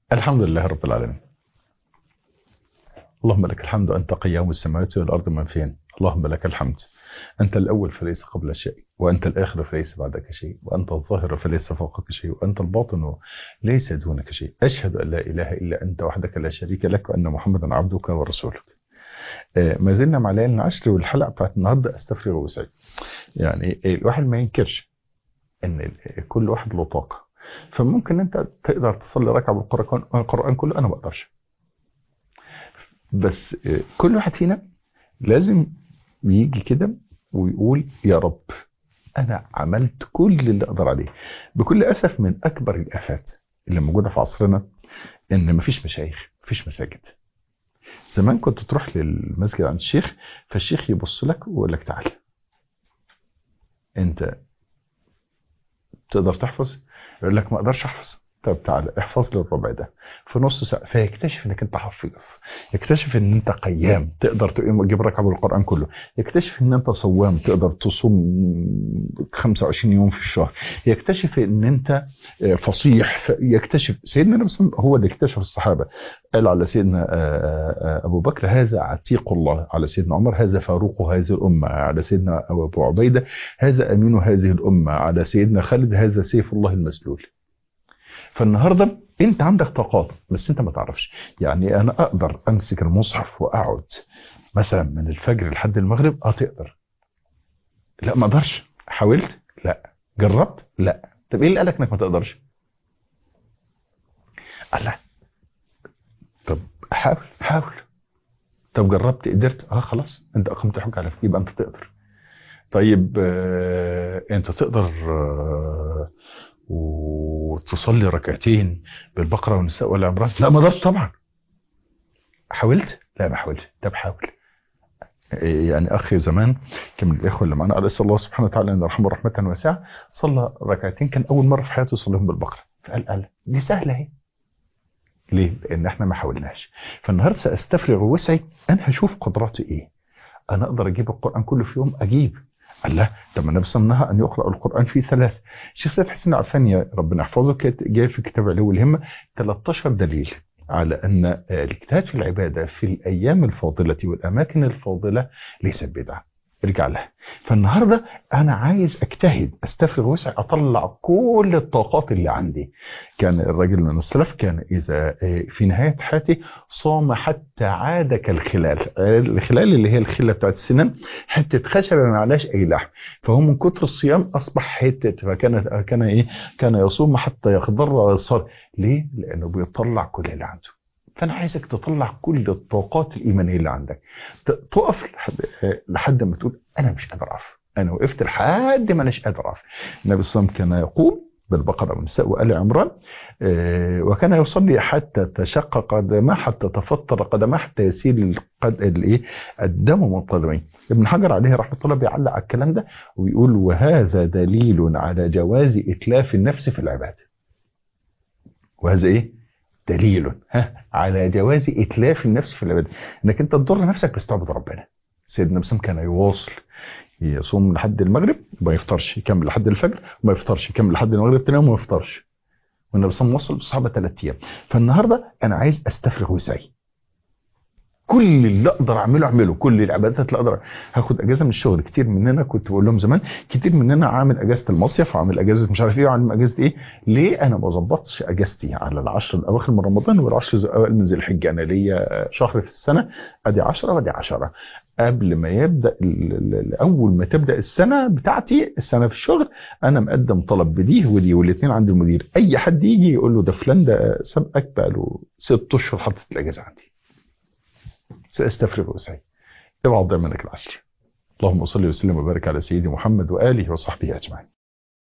الحمد لله رب العالمين اللهم لك الحمد أنت قيام السماوات والأرض من فين اللهم لك الحمد أنت الأول فليس قبل شيء وأنت الآخر فليس بعدك شيء وأنت الظاهر فليس فوقك شيء وأنت الباطن ليس دونك شيء أشهد أن لا إله إلا أنت وحدك لا شريك لك وأن محمدا عبدك ورسولك ما زلنا مع ليالي العشر والحلقة بتاعت النهاردة أستفرغ وسعي يعني الواحد ما ينكرش ان كل واحد له طاقة فممكن انت تقدر تصلي ركعة بالقرآن القرآن كله انا ما اقدرش بس كل واحد فينا لازم يجي كده ويقول يا رب انا عملت كل اللي اقدر عليه بكل اسف من اكبر الافات اللي موجودة في عصرنا ان مفيش مشايخ مفيش مساجد زمان كنت تروح للمسجد عند الشيخ فالشيخ يبص لك ويقول لك تعال انت تقدر تحفظ يقول لك ما اقدرش احفظ طب تعالى احفظ لي الربع ده في نص ساعه فيكتشف انك انت حافظ يكتشف ان انت قيام تقدر تجيب ركعه بالقران كله يكتشف ان انت صوام تقدر تصوم 25 يوم في الشهر يكتشف ان انت فصيح يكتشف سيدنا النبي هو اللي اكتشف الصحابه قال على سيدنا ابو بكر هذا عتيق الله على سيدنا عمر هذا فاروق هذه الامه على سيدنا ابو عبيده هذا امين هذه الامه على سيدنا خالد هذا سيف الله المسلول فالنهاردة انت عندك طاقات بس انت ما تعرفش يعني انا اقدر امسك المصحف واقعد مثلا من الفجر لحد المغرب اه تقدر لا ما اقدرش حاولت لا جربت لا طب ايه اللي قالك انك ما تقدرش لا طب حاول حاول طب جربت قدرت اه خلاص انت اقمت حجه على يبقى انت تقدر طيب آه انت تقدر آه وتصلي ركعتين بالبقرة والنساء والعمران لا ما قدرتش طبعا حاولت لا ما حاولت طب حاول يعني اخي زمان كان من الاخوه اللي معانا قال اسال الله سبحانه وتعالى ان يرحمه رحمه واسعه صلى ركعتين كان اول مره في حياته يصليهم بالبقره فقال قال دي سهله اهي ليه؟ لان احنا ما حاولناش فالنهارده ساستفرغ وسعي انا هشوف قدراتي ايه انا اقدر اجيب القران كله في يوم اجيب الله طب النبي صلى الله عليه وسلم ان يقرا القران في ثلاث الشيخ سيد حسين عفاني ربنا يحفظه جاي في كتاب علو الهمه 13 دليل على ان الاجتهاد في العباده في الايام الفاضله والاماكن الفاضله ليست بدعه ارجع لها فالنهارده انا عايز اجتهد استفرغ وسع اطلع كل الطاقات اللي عندي كان الراجل من السلف كان اذا في نهايه حياته صام حتى عاد كالخلال الخلال اللي هي الخله بتاعت السنان حته خشبه ما عليهاش اي لحم فهو من كتر الصيام اصبح حته فكان كان ايه كان يصوم حتى يخضر ويصر ليه لانه بيطلع كل اللي عنده فانا عايزك تطلع كل الطاقات الايمانيه اللي عندك تقف لحد ما تقول انا مش قادر اقف انا وقفت لحد ما اناش قادر اقف النبي صلى الله عليه وسلم كان يقوم بالبقرة والنساء وآل عمران وكان يصلي حتى تشق قدمه حتى تفطر قدمه حتى يسيل الايه الدم من قدميه ابن حجر عليه رحمه الله بيعلق على الكلام ده ويقول وهذا دليل على جواز اتلاف النفس في العباده وهذا ايه دليل ها على جواز اتلاف النفس في العباده انك انت تضر نفسك بس تعبد ربنا سيدنا مسلم كان يواصل يصوم لحد المغرب وما يفطرش يكمل لحد الفجر وما يفطرش يكمل لحد المغرب تاني وما يفطرش والنبي صلى الله عليه وسلم وصل بالصحابه ثلاث ايام فالنهارده انا عايز استفرغ وسعي كل اللي اقدر اعمله اعمله كل العبادات اللي اقدر هاخد اجازه من الشغل كتير مننا كنت بقول لهم زمان كتير مننا عامل اجازه المصيف وعامل اجازه مش عارف ايه وعامل اجازه ايه ليه انا ما بظبطش اجازتي على العشر الاواخر من رمضان والعشر الاوائل من ذي الحجه انا ليا شهر في السنه ادي 10 وادي 10 قبل ما يبدا اول ما تبدا السنه بتاعتي السنه في الشغل انا مقدم طلب بديه ودي والاثنين عند المدير اي حد يجي يقول له ده فلان ده سبقك بقى له ست اشهر حاطط الاجازه عندي سأستفرغ وسعي اوعى تضيع منك العشر اللهم صل وسلم وبارك على سيدي محمد وآله وصحبه أجمعين